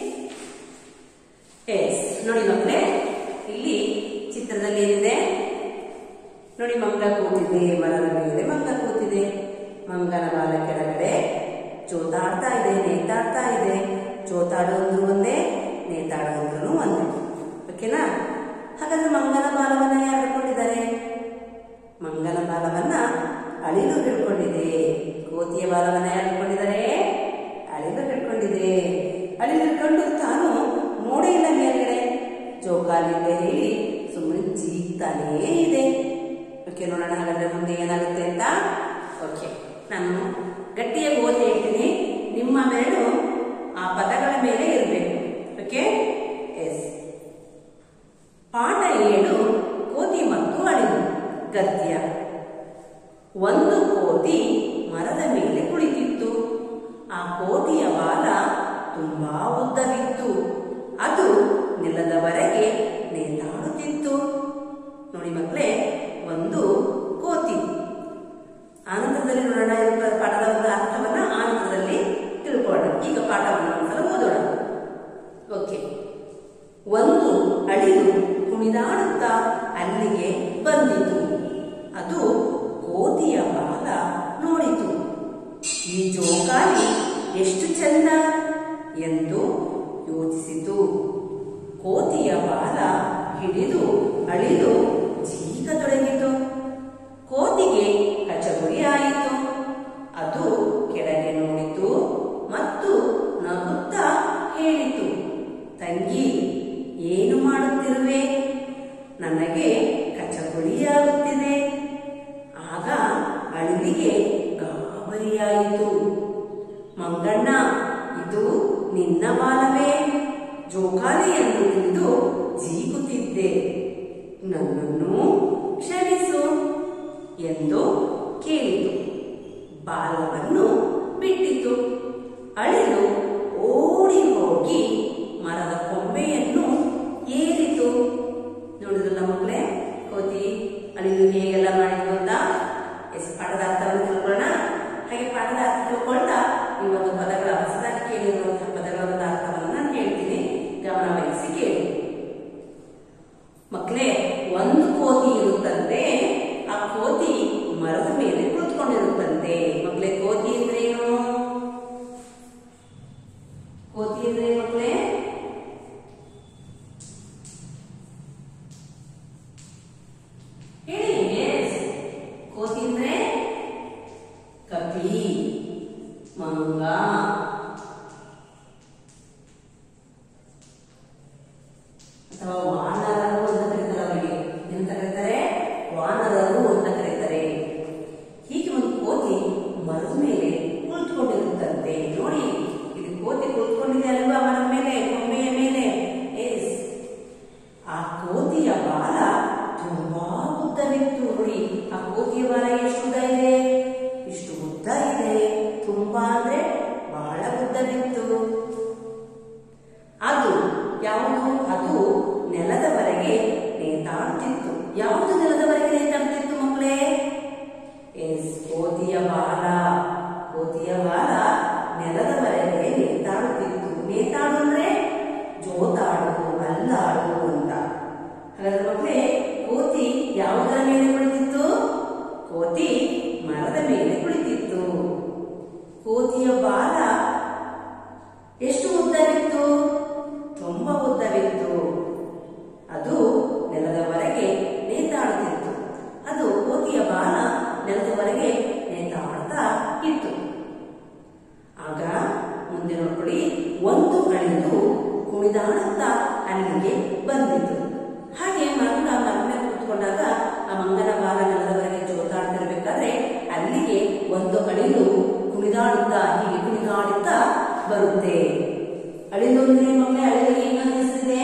ಎಸ್ ನೋಡಿ ಮಕ್ಕಳೇ ಇಲ್ಲಿ ಚಿತ್ರದಲ್ಲಿ ಏನಿದೆ ನೋಡಿ ಮಂಗ ಕೂತಿದೆ ಮರದ ಮೇಲೆ ಮಂಗ ಕೂತಿದೆ ಮಂಗನ ಬಾಲ ಕೆಳಗಡೆ ಜೋತಾಡ್ತಾ ಇದೆ ನೇತಾಡ್ತಾ ಇದೆ ಜೋತಾಡೋದ್ರು ಒಂದೇ ನೇತಾಡೋದ್ರು ಒಂದೇ ಓಕೆನಾ ಹಾಗಾದ್ರೆ ಮಂಗನ ಬಾಲವನ್ನ ಯಾರು ಹಿಡ್ಕೊಂಡಿದ್ದಾರೆ ಮಂಗನ ಬಾಲವನ್ನ ಅಳಿಲು ಹಿಡ್ಕೊಂಡಿದೆ ಕೋತಿಯ ಬಾಲವನ್ನ ಯಾರು ಹಿಡ್ಕೊಂಡಿದ್ದಾರೆ ಅಳಿಲು ಹಿಡ್ಕೊಂಡಿದೆ ಅಳಿಲು ಹಿಡ್ಕೊಂಡು ತಾನು ನೋಡೇ ಇಲ್ಲ ಮೇಲ್ಗಡೆ ಜೋಕಾಲಿಂದ ಹೇಳಿ ಸುಮ್ಮನೆ ಜೀಗ್ತಾನೇ ಇದೆ ಓಕೆ ನೋಡೋಣ ಹಾಗಾದ್ರೆ ಮುಂದೆ ಏನಾಗುತ್ತೆ ಅಂತ ಓಕೆ ನಾನು ಗಟ್ಟಿಯಾಗಿ ಓದಿ ಹೇಳ್ತೀನಿ ನಿಮ್ಮ ಬೆರಳು ಆ ಪದಗಳ ಮೇಲೆ ಇರಬೇಕು ಓಕೆ ಎಸ್ ಪಾಠ ಏಳು ಕೋತಿ ಮತ್ತು ಅಳಿಲು ಗದ್ಯ ಒಂದು ಕೋತಿ ಮರದ ಮೇಲೆ ಕುಳಿತಿತ್ತು ಆ ಕೋತಿಯ ಬಾಲ ತುಂಬಾ ಉದ್ದವಿತ್ತು ಅದು ನೆಲದವರೆಗೆ ನೇತಾಡುತ್ತಿತ್ತು ನೋಡಿ ಮಕ್ಕಳೇ ಒಂದು ಕೋತಿ ಆನಂದದಲ್ಲಿ ನೋಡೋಣ ಇದರ ಪಾಠದ ಒಂದು ಅರ್ಥವನ್ನ ಆನಂದದಲ್ಲಿ ತಿಳ್ಕೊಳ್ಳೋಣ ಈಗ ಪಾಠವನ್ನು ಒಂದ್ಸಲ ಓದೋಣ ಓಕೆ ಒಂದು ಅಳಿಲು ಕುಣಿದಾಡುತ್ತಾ ಅಲ್ಲಿಗೆ ಬಂದಿತು ಅದು ಕೋತಿಯ ಬಾಲ ನೋಡಿತು ಈ ಜೋಕಾಲಿ ಎಷ್ಟು ಚಂದ ಎಂದು ಯೋಚಿಸಿತು ಕೋತಿಯ ಬಾಲ ಹಿಡಿದು ಅಳಿದು ಜೀಗತೊಡಗಿತು ಕೋತಿಗೆ ಕಚಗುರಿ ಆಯಿತು ಅದು ಕೆಳಗೆ ನೋಡಿತು ಮತ್ತು ನಗುತ್ತಾ ಹೇಳಿತು ತಂಗಿ ಏನು ಮಾಡುತ್ತಿರುವೆ ನನಗೆ ಕಚಗುಳಿಯಾಗುತ್ತಿದೆ ಆಗ ಅಳಿಲಿಗೆ ಗಾಬರಿಯಾಯಿತು ಮಂಗಣ್ಣ ಇದು ನಿನ್ನ ಬಾಲವೇ ಜೋಕಾಲಿಯನ್ನು ತಿಂದು ಜೀಗುತ್ತಿದ್ದೆ ನನ್ನನ್ನು ಕ್ಷಮಿಸು ಎಂದು ಕೇಳಿತು ಬಾಲವನ್ನು ಬಿಟ್ಟಿತು ಅಳಿಲು ಓಡಿ ಹೋಗಿ ಮರದ ಕೊಂಬೆಯನ್ನು ಏರಿತು ನೋಡಿದ್ರಲ್ಲ ಮಕ್ಕಳೇ ಕೋತಿ ಅಳಿಲು ಹೇಗೆಲ್ಲ ಮಾಡಿದ್ರು ಅಂತ ಎಸ್ ಪಾಠದ ಅರ್ಥವನ್ನು ತಿಳ್ಕೊಳ್ಳೋಣ ಹಾಗೆ ಪಾಠದ ಅರ್ಥ ತಿಳ್ಕೊಳ್ತಾ ಈ ಒಂದು ಪದಗಳ ಹೊಸದಾಗಿ ಕೇಳಿರುವಂತಹ ಪದಗಳ ಒಂದು ಅರ್ಥವನ್ನು ನಾನು ಹೇಳ್ತೀನಿ ಗಮನ ವಹಿಸಿ ಕೇಳಿ ಮಕ್ಕಳೇ ಒಂದು ಕೋತಿ ಇರುತ್ತಂತೆ ಆ ಕೋತಿ ಮರದ ಮೇಲೆ ಕುಳಿತುಕೊಂಡಿರುತ್ತಂತೆ ಮಕ್ಕಳೇ ಕೋತಿ ಅಂದ್ರೆ ಏನು ಕೋತಿ ಅಂದ್ರೆ ಏನು ಮಕ್ಕಳೇ ಹೇಳಿ yes. ಕೋತಿ ಅಂದ್ರೆ ಕಪಿ ಕಪಿ ಮಂಗ ಅಥವಾ ವಾನರರು ಅಂತ ಕರೀತಾರೆ ಅವರಿಗೆ ಎಂತ ಕರೀತಾರೆ ವಾನರರು ಅಂತ ಕರೀತಾರೆ ಹೀಗೆ ಒಂದು ಕೋತಿ ಮರದ ಮೇಲೆ ಕುಳಿತುಕೊಂಡಿರುತ್ತಂತೆ ನೋಡಿ ಇದು ಕೋತಿ ಕುಳಿತುಕೊಂಡಿದೆ ಅಲ್ವಾ ಮರದ ಮೇಲೆ ಕೊಂಬೆಯ ಮೇಲೆ ಎಸ್ ಆ ಕೋತಿಯ ಬಾಲ ತುಂಬಾ ಉದ್ದವಿತ್ತು ನೋಡಿ ಆ ಕೋತಿಯ ಬಾಲ ಎಷ್ಟು ಉದ್ದ ಇದೆ ಇಷ್ಟು ಉದ್ದ ಇದೆ ತುಂಬಾ ಅಂದ್ರೆ ಬಹಳ ಉದ್ದವಿತ್ತು ಅದು ಯಾವುದು ಅದು ನೆಲದವರೆಗೆ ನೇತಾಡುತ್ತಿತ್ತು ಯಾವುದು ನೆಲದವರೆಗೆ ನೇತಾಡುತ್ತಿತ್ತು ಮಕ್ಕಳೇ ಎಸ್ ಕೋತಿಯ ಬಾಲ ಕೋತಿಯ ಬಾಲ ನೆಲದವರೆಗೆ ನೇತಾಡುತ್ತಿತ್ತು ನೇತಾಡು ಅಂದ್ರೆ ಜೋತಾಡು ಅಲ್ಲಾಡು ಅಂತ ಹಾಗಾದ್ರೆ ಮಕ್ಕಳೇ ಕೋತಿ ಯಾವುದರ ಮೇಲೆ ಕುಳಿತಿತ್ತು ಕೋತಿ ಮರದ ಮೇಲೆ ಕುಳಿತಿತ್ತು ಕೋತಿಯ ಬಾಲ ಎಷ್ಟು ಉದ್ದವಿತ್ತು ತುಂಬಾ ಉದ್ದವಿತ್ತು ಅದು ನೆಲದವರೆಗೆ ನೇತಾಡುತ್ತಿತ್ತು ಅದು ಕೋತಿಯ ಬಾಲ ನೆಲದವರೆಗೆ ನೇತಾಡ್ತಾ ಇತ್ತು ಆಗ ಮುಂದೆ ನೋಡ್ಕೊಳ್ಳಿ ಒಂದು ಅಳಿದು ಕುಣಿದಾಡುತ್ತಾ ಅಲ್ಲಿಗೆ ಬಂದಿತು ಹಾಗೆ ಮಂಗ ಮರದ ಮೇಲೆ ಕೂತ್ಕೊಂಡಾಗ ಆ ಮಂಗನ ಬಾಲ ನೆಲದವರೆಗೆ ಜೋತಾಡ್ತಿರ್ಬೇಕಾದ್ರೆ ಅಲ್ಲಿಗೆ ಒಂದು ಅಳಿಲು ಕುಣಿದಾಡುತ್ತಾ ಹೀಗೆ ಕುಣಿದಾಡುತ್ತಾ ಬರುತ್ತೆ ಅಳಿಲು ಅಂದ್ರೆ ಮಕ್ಕಳೇ ಅಳಿಲಿಗೆ ಇನ್ನೊಂದು ಹೆಸರಿದೆ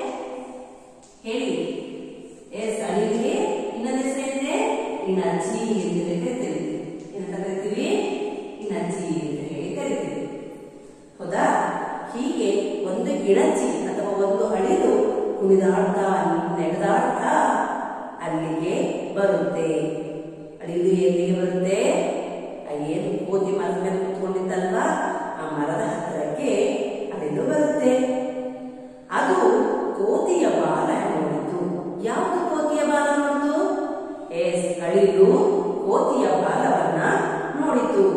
ಹೇಳಿ ಎಸ್ ಅಳಿಲಿಗೆ ಇನ್ನೊಂದು ಹೆಸರೇನಿದೆ ಇನರ್ಜಿ ಎಂದು ಕರಿತೀವಿ ಏನಂತ ಕರಿತೀವಿ ಇನರ್ಜಿ ಅಂತ ಹೇಳಿ ಕರಿತೀವಿ ಹೌದಾ ಹೀಗೆ ಒಂದು ಗಿಡಚಿ ಅಥವಾ ಒಂದು ಅಳಿಲು ಕುಣಿದಾಡ್ತಾ ನೆಗೆದಾಡ್ತಾ ಅಲ್ಲಿಗೆ ಬರುತ್ತೆ ಅಳಿಲು ಎಲ್ಲಿಗೆ ಬರುತ್ತೆ ಆ ಏನು ಕೋತಿ ಮರದ ಮೇಲೆ ಕುತ್ಕೊಂಡಿದ್ದಲ್ವಾ ಆ ಮರದ ಹತ್ತಿರಕ್ಕೆ ಅಳಿಲು ಬರುತ್ತೆ ಅದು ಕೋತಿಯ ಬಾಲ ನೋಡಿತು ಯಾವುದು ಕೋತಿಯ ಬಾಲ ನೋಡಿತು ಎಸ್ ಅಳಿಲು ಕೋತಿಯ ಬಾಲವನ್ನ ನೋಡಿತು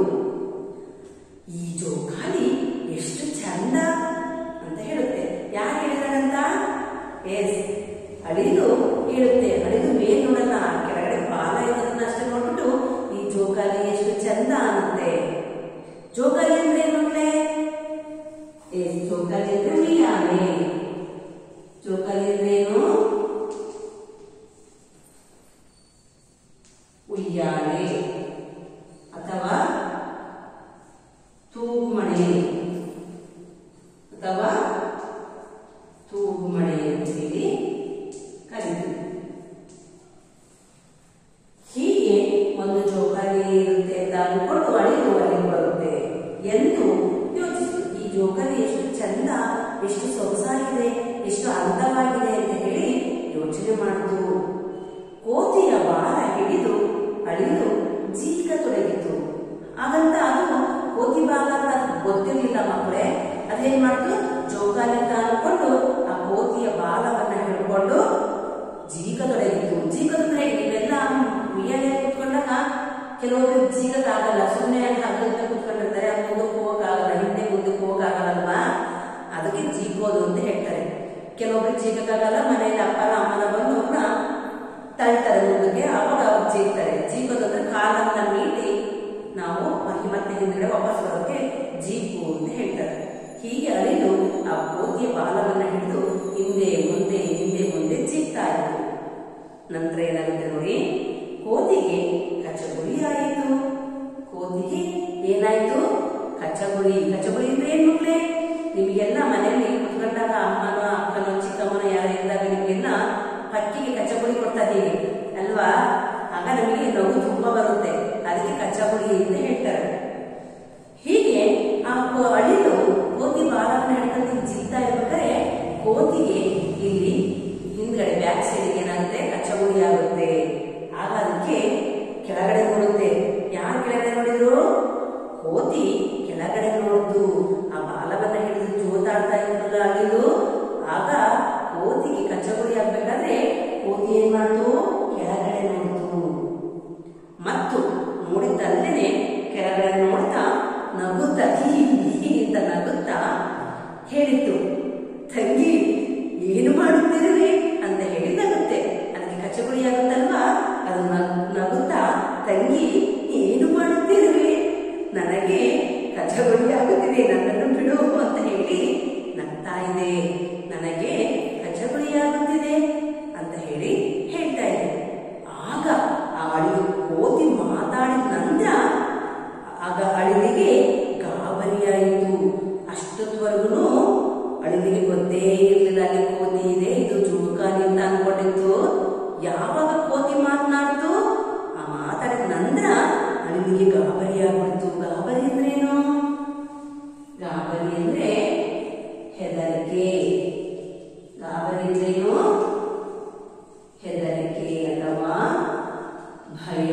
ಈ ಜೋಕಾಲಿ ಎಷ್ಟು ಚಂದ ಅಂತ ಹೇಳುತ್ತೆ ಯಾರು ಹೇಳಿದಾರಂತ ಎಸ್ ಅಳಿಲು ಹೇಳುತ್ತೆ ಅಳಿಲು ಮೇಲ್ ನೋಡಲ್ಲ ಕೆಳಗಡೆ ಬಾಲ ಇರೋದನ್ನ ಅಷ್ಟೇ ನೋಡ್ಬಿಟ್ಟು ಈ ಜೋಕಾಲಿ ಎಷ್ಟು ಚಂದ ಅನ್ನುತ್ತೆ ಜೋಕಾಲಿ ಅಂದ್ರೆ ಏನು ಮಕ್ಕಳೇ ಎಸ್ ಜೋಕಾಲಿ ಅಂದ್ರೆ ಉಯ್ಯಾಲೆ ಜೋಕಾಲಿ ಅಂದ್ರೆ ಏನು ಉಯ್ಯಾಲೆ ಅಥವಾ ತೂಗುಮಣೆ ಅಥವಾ ತೂಗುಮಣೆ ಅಂತ ಹೇಳಿ ಕರೀತೀವಿ ಹೀಗೆ ಒಂದು ಜೋಕಾಲಿ ಇರುತ್ತೆ ಅಂತ ಅಂದ್ಕೊಂಡು ಅಳಿಲು ಅಲ್ಲಿಗೆ ಬರುತ್ತೆ ಎಂದು ಯೋಚಿಸಿತು ಈ ಜೋಕಾಲಿ ಎಷ್ಟು ಚಂದ ಎಷ್ಟು ಸೊಗಸಾಗಿದೆ ಎಷ್ಟು ಅಂದವಾಗಿದೆ ಅಂತ ಹೇಳಿ ಯೋಚನೆ ಮಾಡಿತು ಕೋತಿಯ ಬಾಲ ಹಿಡಿದು ಅಳಿಲು ಜೀಕ ತೊಡಗಿತು ಹಾಗಂತ ಅದು ಕೋತಿ ಬಾಲ ಅಂತ ಅದ್ಕೆ ಗೊತ್ತಿರ್ಲಿಲ್ಲ ಮಕ್ಕಳೇ ಅದೇನ್ ಮಾಡ್ತು ಜೋಕಾಲಿ ಅಂತ ಅನ್ಕೊಂಡು ಆ ಕೋತಿಯ ಬಾಲವನ್ನ ಹಿಡ್ಕೊಂಡು ಜೀಕ ತೊಡಗಿತು ಜೀಕದಂದ್ರೆ ನೀವೆಲ್ಲ ಉಯ್ಯಾಲೆ ಕೂತ್ಕೊಂಡಾಗ ಕೆಲವೊಬ್ರು ಜೀಗಕ್ಕಾಗಲ್ಲ ಸುಮ್ಮನೆ ಹಗ್ಗದ ಕೂತ್ಕೊಂಡಿರ್ತಾರೆ ಅದು ಮುಂದಕ್ಕೆ ಹೋಗಕ್ಕಾಗಲ್ಲ ಹಿಂದೆ ಮುಂದಕ್ಕೆ ಹೋಗಕ್ಕಾಗಲ್ಲಲ್ವಾ ಅದಕ್ಕೆ ಜೀಕೋದು ಅಂತ ಹೇಳ್ತಾರೆ ಕೆಲವೊಬ್ರು ಜೀಗಕ್ಕಾಗಲ್ಲ ಮನೆಯಲ್ಲಿ ಅಪ್ಪನ ಅಮ್ಮನ ಬಂದು ಅವ್ರನ್ನ ತಳ್ತಾರೆ ಮುಂದಕ್ಕೆ ಅವಾಗ ಅವ್ರು ಜೀಗ್ತಾರೆ ಜೀಕೋದು ಅಂದ್ರೆ ಕಾಲನ್ನ ಮೀಟಿ ನಾವು ಮತ್ತೆ ಮತ್ತೆ ಹಿಂದ್ಗಡೆ ವಾಪಸ್ ಬರೋಕೆ ಜೀಕು ಅಂತ ಹೇಳ್ತಾರೆ ಹೀಗೆ ಅಳಿದು ಆ ಕೋತಿಯ ಬಾಲವನ್ನ ಹಿಡಿದು ಹಿಂದೆ ಮುಂದೆ ಹಿಂದೆ ಮುಂದೆ ಜೀಗ್ತಾ ಇತ್ತು ನಂತರ ಏನಾಗುತ್ತೆ ನೋಡಿ ಕೋತಿಗೆ ಕಚಗುಳಿ ಆಯಿತು ಕೋತಿಗೆ ಏನಾಯ್ತು ಕಚಗುಳಿ ಕಚಗುಳಿ ಅಂದ್ರೆ ಏನ್ ಮಕ್ಳೇ ನಿಮಗೆಲ್ಲ ಮನೆಯಲ್ಲಿ ಕುತ್ಕೊಂಡಾಗ ಅಮ್ಮನೋ ಅಕ್ಕನೋ ಚಿಕ್ಕಮ್ಮನೋ ಯಾರು ಇದ್ದಾಗ ನಿಮಗೆಲ್ಲ ಹಕ್ಕಿಗೆ ಕಚ್ಚಗುಳಿ ಕೊಡ್ತಾ ಇದ್ದೀವಿ ಅಲ್ವಾ ಆಗ ನಮಗೆ ನಗು ತುಂಬಾ ಬರುತ್ತೆ ಅದಕ್ಕೆ ಕಚ್ಚಗುಳಿ ಅಂತ ಹೇಳ್ತಾರೆ ಹೀಗೆ ಆ ಕೋ- ಅಳಿಲು ಕೋತಿ ಬಾಲವನ್ನು ಹಿಡ್ಕೊಂಡು ಜಿಗ್ತಾ ಇರ್ಬೇಕಾದ್ರೆ ಕೋತಿಗೆ ಇಲ್ಲಿ ಹಿಂದ್ಗಡೆ ಬ್ಯಾಕ್ ಸೈಡ್ ಏನಾಗುತ್ತೆ ಕಚ್ಚಗುಳಿ ಆಗುತ್ತೆ ಆಗ ಅದಕ್ಕೆ ಕೆಳಗಡೆ ನೋಡುತ್ತೆ ಯಾರು ಕೆಳಗಡೆ ನೋಡಿದ್ರು ಕೋತಿ ಕೆಳಗಡೆ ನೋಡ್ದು ಆ ಬಾಲವನ್ನ ಹಿಡಿದು ಜೋತಾಡ್ತಾ ಇದ್ರಲ್ಲ ಅಳಿಲು ಆಗ ಕೋತಿಗೆ ಕಚ್ಚಗುಳಿ ಆಗ್ಬೇಕಾದ್ರೆ ಕೋತಿ ಏನ್ ಮಾಡ್ತು ಕೆಳಗಡೆ ನೋಡ್ತು ಮತ್ತು ನೋಡಿದ್ದಲ್ಲೇನೆ ಕೆಳಗಡೆ ನೋಡ್ತಾ ನಗುತ್ತಾ ಹೀ ಹೀ ಅಂತ ನಗುತ್ತಾ ಹೇಳಿತು ತಂಗಿ ಏನು ಮಾಡುತ್ತಿರುವೆ ಅಂತ ಹೇಳಿ ನಗುತ್ತೆ ಅದಕ್ಕೆ ಕಚಗುಳಿ ಆಗುತ್ತಲ್ವಾ ಅದು ನಗ್- ನಗುತ್ತಾ ತಂಗಿ ಏನು ಮಾಡುತ್ತಿರುವೆ ಕಚ್ಚಗುಳಿ ಆಗುತ್ತಿದೆ ನನ್ನನ್ನು ಬಿಡು ಅಂತ ಹೇಳಿ ನಗ್ತಾ ಇದೆ ನನಗೆ ಕಚ್ಚಗುಳಿಯಾಗುತ್ತಿದೆ ಅಂತ ಹೇಳಿ ಹೇಳ್ತಾ ಇದೆ ಆಗ ಆ ಅಳಿಲು ಕೋತಿ ಮಾತಾಡಿದ ನಂತರ ಆಗ ಅಳಿಲಿಗೆ ಗಾಬರಿಯಾಯಿತು ಅಷ್ಟೊತ್ತವರೆಗೂ ಅಳಿಲಿಗೆ ಗೊತ್ತೇ ಇರಲಿಲ್ಲ ಅಲ್ಲಿ ಕೋತಿ ಇದೆ ಇದು ಜೋಕಾಲಿ ಅಂತ ಅನ್ಕೊಂಡಿತ್ತು ಯಾವಾಗ ಕೋತಿ ಮಾತನಾಡ್ತು ಆ ಮಾತಾಡಿದ ನಂತರ ಅಳಿಲಿಗೆ ಗಾಬರಿಯಾಗ್ಬಿಡ್ತು ಗಾಬರಿ ಅಂದ್ರೇನು ಗಾಬರಿ ಅಂದ್ರೆ ಹೆದರಿಕೆ ಗಾಬರಿ ಅಂದ್ರೇನು ಹೆದರಿಕೆ ಅಥವಾ ಭಯ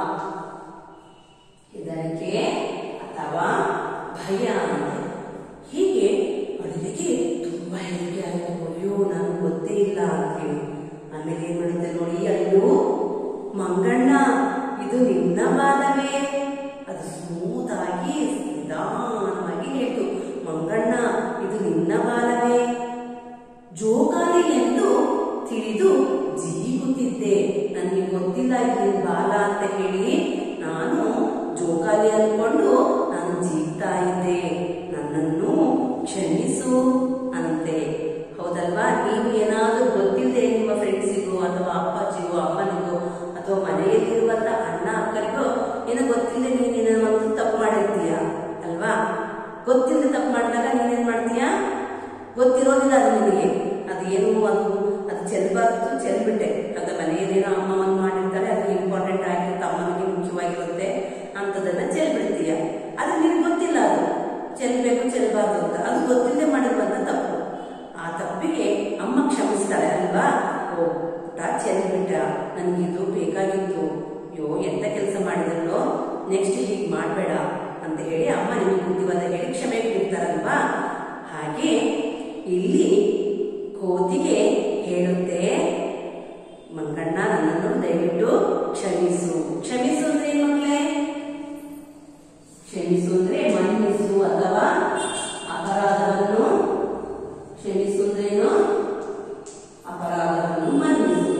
ಹೆದರಿಕೆ ಅಥವಾ ಭಯ ಅಂತ ಹೀಗೆ ಅಳಿಲಿಗೆ ತುಂಬಾ ಹೆದರಿಕೆ ಆಯಿತು ಅಯ್ಯೋ ನನಗೆ ಗೊತ್ತೇ ಇಲ್ಲ ಅಂತ ಹೇಳಿ ಆಮೇಲೆ ಏನ್ ಮಾಡುತ್ತೆ ನೋಡಿ ಅಯ್ಯೋ ಮಂಗಣ್ಣ ಇದು ನಿನ್ನ ಬಾಲವೇ ಅದು ಸ್ಮೂತ್ ಆಗಿ ನಿಧಾನವಾಗಿ ಹೇಳ್ತು ಮಂಗಣ್ಣ ಇದು ನಿನ್ನ ಬಾಲವೇ ಜೋಕಾಲಿ ಎಂದು ತಿಳಿದು ಜೀಗುತ್ತಿದ್ದೆ ನನಗೆ ಗೊತ್ತಿಲ್ಲ ಇದು ನಿನ್ ಬಾಲ ಅಂತ ಹೇಳಿ ನಾನು ಜೋಕಾಲಿ ಅನ್ಕೊಂಡು ನಾನು ಜೀಗ್ತಾ ಇದ್ದೆ ನನ್ನನ್ನು ಕ್ಷಮಿಸು ಅಂತೆ ಹೌದಲ್ವಾ ನೀವು ಏನಾದ್ರೂ ಗೊತ್ತಿಲ್ಲದೆ ನಿಮ್ಮ ಫ್ರೆಂಡ್ಸಿಗೂ ಅಥವಾ ಅಪ್ಪಾಜಿಗೂ ಅಮ್ಮನಿಗೂ ಅಥವಾ ಮನೆಯಲ್ಲಿರುವಂತ ಅಣ್ಣ ಅಕ್ಕರಿಗೋ ಏನೋ ಗೊತ್ತಿಲ್ಲದೆ ನೀನೇನೋ ಒಂದು ತಪ್ಪು ಮಾಡಿರ್ತೀಯ ಅಲ್ವಾ ಗೊತ್ತಿಲ್ಲದೆ ತಪ್ಪು ಮಾಡಿದಾಗ ನೀನೇನ್ ಮಾಡ್ತೀಯಾ ಗೊತ್ತಿರೋದಿಲ್ಲ ಅದು ನಿನಗೆ ಅದು ಏನು ಅದು ಅದು ಚೆಲ್ಬಾರ್ದು ಚೆಲ್ಬಿಟ್ಟೆ ಅದು ಮನೆಯಲ್ಲೇನೋ ಅಮ್ಮ ಒಂದು ಮಾಡಿರ್ತಾರೆ ಅದು ಇಂಪಾರ್ಟೆಂಟ್ ಆಗಿರುತ್ತೆ ಅಮ್ಮನಿಗೆ ಮುಖ್ಯವಾಗಿರುತ್ತೆ ಅಂಥದನ್ನ ಚೆಲ್ಬಿಡ್ತೀಯ ಅದು ನಿನಗೆ ಗೊತ್ತಿಲ್ಲ ಅದು ಚೆಲ್ಬೇಕು ಚೆಲ್ಬಾರ್ದು ಅಂತ ಅದು ಗೊತ್ತಿಲ್ಲದೆ ಮಾಡಿರುವಂತ ತಪ್ಪು ಆ ತಪ್ಪಿಗೆ ಅಮ್ಮ ಕ್ಷಮಿಸ್ತಾಳೆ ಅಲ್ವಾ ಓ ಪುಟ್ಟ ಚೆಲ್ಬಿಟ್ಟ ನನಗಿದು ಬೇಕಾಗಿತ್ತು ಅಯ್ಯೋ ಎಂತ ಕೆಲಸ ಮಾಡಿದಲ್ಲೋ ನೆಕ್ಸ್ಟ್ ಹೀಗೆ ಮಾಡಬೇಡ ಅಂತ ಹೇಳಿ ಅಮ್ಮ ನಿಮಗೆ ಬುದ್ಧಿವಾದ ಹೇಳಿ ಕ್ಷಮೆ ಕೊಡ್ತಾರಲ್ವಾ ಹಾಗೆ ಇಲ್ಲಿ ಕೋತಿಗೆ ಹೇಳುತ್ತೆ ಮಂಗಣ್ಣ ನನ್ನನ್ನು ದಯವಿಟ್ಟು ಕ್ಷಮಿಸು ಕ್ಷಮಿಸು ಅಂದ್ರೆ ಏನು ಮಕ್ಕಳೇ ಕ್ಷಮಿಸು ಅಂದ್ರೆ ಮನ್ನಿಸು ಅಥವಾ ಅಪರಾಧವನ್ನು ಕ್ಷಮಿಸು ಅಂದ್ರೇನು ಅಪರಾಧವನ್ನು ಮನ್ನಿಸು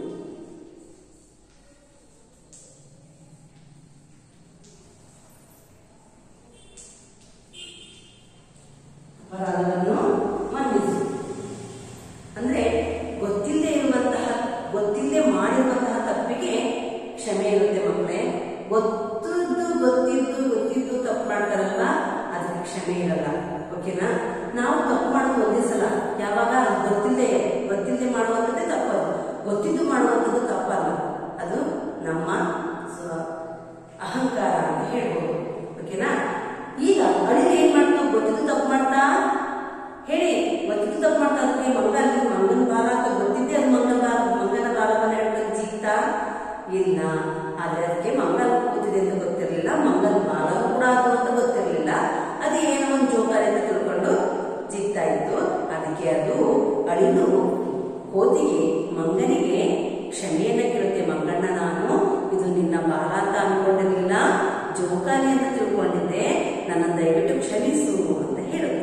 ಅಪರಾಧವನ್ನು ಮನ್ನಿಸು ಅಂದ್ರೆ ಗೊತ್ತಿಲ್ಲದೆ ಇರುವಂತಹ ಗೊತ್ತಿಲ್ಲದೆ ಮಾಡಿರುವಂತಹ ತಪ್ಪಿಗೆ ಕ್ಷಮೆ ಇರುತ್ತೆ ಮಕ್ಕಳೇ ಗೊತ್ತಿದ್ದು ಗೊತ್ತಿದ್ದು ಗೊತ್ತಿದ್ದು ತಪ್ಪು ಮಾಡ್ತಾರಲ್ಲ ಅದಕ್ಕೆ ಕ್ಷಮೆ ಇರಲ್ಲ ಓಕೆನಾ ನಾವು ತಪ್ಪು ಮಾಡೋದು ಒಂದೇ ಸಲ ಯಾವಾಗ ಅದು ಗೊತ್ತಿಲ್ಲದೆ ಗೊತ್ತಿಲ್ಲದೆ ಮಾಡುವಂಥದ್ದೇ ತಪ್ಪದು ಗೊತ್ತಿದ್ದು ಮಾಡುವಂಥದ್ದು ತಪ್ಪಲ್ಲ ಅದು ನಮ್ಮ ಸ್ವ- ಅಹಂಕಾರ ಅಂತ ಹೇಳ್ಬೋದು ಓಕೆನಾ ಈಗ ಅಳಿಗೆ ಏನ್ ಮಾಡ್ತು ಗೊತ್ತಿದ್ದು ತಪ್ಪು ಮಾಡ್ತಾ ಹೇಳಿ ಗೊತ್ತಿದ್ದು ತಪ್ಪು ಮಾಡ್ತಾ ಅದಕ್ಕೆ ಮಂಗ ಅಲ್ಲಿ ಮಂಗನ ಬಾಲ ಅಂತ ಗೊತ್ತಿದ್ದೆ ಅದು ಮಂಗನ ಬಾಲ ಮಂಗನ ಬಾಲವನ್ನ ಹಿಡ್ಕೊಂಡು ಜೀಗ್ತಾ ಇಲ್ಲ ಆದ್ರೆ ಅದಕ್ಕೆ ಮಂಗ ಕೂತಿದೆ ಅಂತ ಗೊತ್ತಿರಲಿಲ್ಲ ಮಂಗನ ಬಾಲವು ಕೂಡ ಅದು ಅಂತ ಗೊತ್ತಿರಲಿಲ್ಲ ಅದು ಏನೋ ಒಂದು ಜೋಕಾರಿ ಅಂತ ತಿಳ್ಕೊಂಡು ಜೀಗ್ತಾ ಇತ್ತು ಅದಕ್ಕೆ ಅದು ಅಳಿದು ಕೋತಿಗೆ ಮಂಗನಿಗೆ ಕ್ಷಮೆಯನ್ನ ಕೇಳುತ್ತೆ ಮಂಗಣ್ಣ ನಾನು ಇದು ನಿನ್ನ ಬಾಲ ಅಂತ ಅನ್ಕೊಂಡಿರ್ಲಿಲ್ಲ ಜೋಕಾಲಿ ಅಂತ ತಿಳ್ಕೊಂಡಿದ್ದೆ ನನ್ನ ದಯವಿಟ್ಟು ಕ್ಷಮಿಸು ಅಂತ ಹೇಳುತ್ತೆ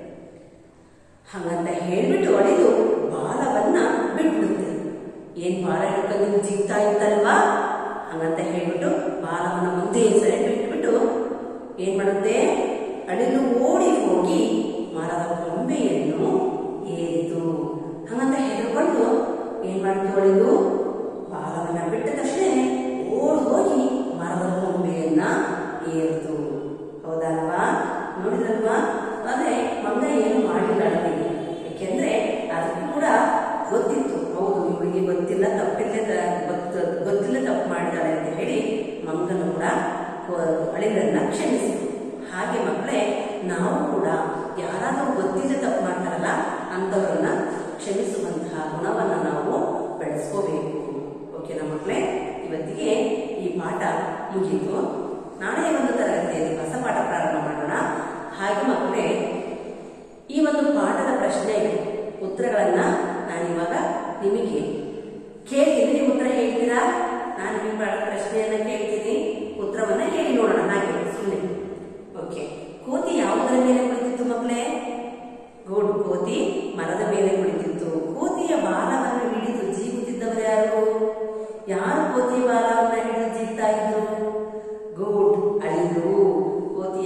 ಹಾಗಂತ ಹೇಳ್ಬಿಟ್ಟು ಅಳಿದು ಬಾಲವನ್ನ ಬಿಟ್ಬಿಡುತ್ತೆ ಏನ್ ಬಾಲ ಹಿಡ್ಕೊಂಡು ನೀವು ಜಿಗ್ತಾ ಇತ್ತಲ್ವಾ ಹಂಗಂತ ಹೇಳ್ಬಿಟ್ಟು ಬಾಲವನ್ನ ಮುಂದೆ ಸೈಡ್ ಬಿಟ್ಬಿಟ್ಟು ಏನ್ ಮಾಡುತ್ತೆ ಅಳಿಲು ಓಡಿ ಹೋಗಿ ಮರದ ಕೊಂಬೆಯನ್ನು ಏರಿತು ಹಂಗಂತ ಹೆದರ್ಕೊಂಡು ಏನ್ ಮಾಡ್ತು ಅಳಿಲು ಬಾಲವನ್ನ ಬಿಟ್ಟ ತಕ್ಷಣ ಓಡಿ ಹೋಗಿ ಮರದ ಕೊಂಬೆಯನ್ನ ಏರಿತು ಹೌದಲ್ವಾ ನೋಡಿದಲ್ವಾ ಆದ್ರೆ ಮಂಗ ಏನು ಮಾಡಿಲ್ಲ ಅಳಿಲಿಗೆ ಯಾಕೆಂದ್ರೆ ಅದಕ್ಕೂ ಕೂಡ ಗೊತ್ತಿತ್ತು ಹೌದು ಇವಳಿಗೆ ಗೊತ್ತಿಲ್ಲ ತಪ್ಪಿಲ್ಲ ಗೊತ್ತು ಗೊತ್ತಿಲ್ಲ ತಪ್ಪು ಮಾಡಿದಾಳೆ ಅಂತ ಹೇಳಿ ಮಂಗನು ಕೂಡ ಅಳಿಗಳನ್ನ ಕ್ಷಮಿಸಿತು ಹಾಗೆ ಮಕ್ಕಳೇ ನಾವು ಕೂಡ ಯಾರಾದರೂ ಗೊತ್ತಿಲ್ಲ ತಪ್ಪು ಮಾಡ್ತಾರಲ್ಲ ಅಂಥವ್ರನ್ನ ಕ್ಷಮಿಸುವಂತಹ ಗುಣವನ್ನ ನಾವು ಬೆಳೆಸ್ಕೋಬೇಕು ಓಕೆನಾ ಮಕ್ಕಳೇ ಇವತ್ತಿಗೆ ಈ ಪಾಠ ಮುಗೀತು ನಾಳೆ ಒಂದು ತರಗತಿಯಲ್ಲಿ ಹೊಸ ಪಾಠ ಪ್ರಾರಂಭ ಮಾಡೋಣ ಹಾಗೆ ಮಕ್ಕಳೇ ಈ ಒಂದು ಪಾಠದ ಪ್ರಶ್ನೆಗೆ ಉತ್ತರಗಳನ್ನ ನಾನಿವಾಗ ನಿಮಗೆ ಕೇಳ್ತೀನಿ ನೀವು ಉತ್ತರ ಹೇಳ್ತೀರಾ ನಾನು ನಿಮ್ಮ ಪಾಠ ಪ್ರಶ್ನೆಯನ್ನ ಕೇಳ್ತೀನಿ ಉತ್ತರವನ್ನ ಹೇಳಿ ನೋಡೋಣ ಹಾಗೆ ಸುಮ್ಮನೆ ಓಕೆ ಕೋತಿ ಯಾವುದರ ಮೇಲೆ ಕುಳಿತಿತ್ತು ಮಕ್ಕಳೇ ಗುಡ್ ಕೋತಿ ಮರದ ಮೇಲೆ ಕುಳಿತಿತ್ತು ಕೋತಿಯ ಬಾಲವನ್ನು ಹಿಡಿದು ಜೀಗುತ್ತಿದ್ದವರು ಯಾರು ಯಾರು ಕೋತಿಯ ಬಾಲವನ್ನ ಹಿಡಿದು ಜೀಗ್ತಾ ಇದ್ರು ಗುಡ್ ಅಳಿಲು ಕೋತಿ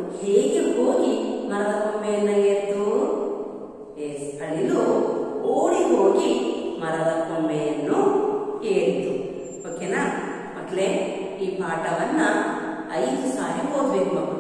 ಹೇಗೆ ಹೋಗಿ ಮರದ ಕೊಂಬೆಯನ್ನ ಏರ್ತು ಎಸ್ ಅಳಿಲು ಓಡಿ ಹೋಗಿ ಮರದ ಕೊಂಬೆಯನ್ನು ಏರಿತು ಓಕೆನಾ ಮಕ್ಕಳೇ ಈ ಪಾಠವನ್ನ ಐದು ಸಾರಿ ಓದ್ಬೇಕು ಮಕ್ಕಳು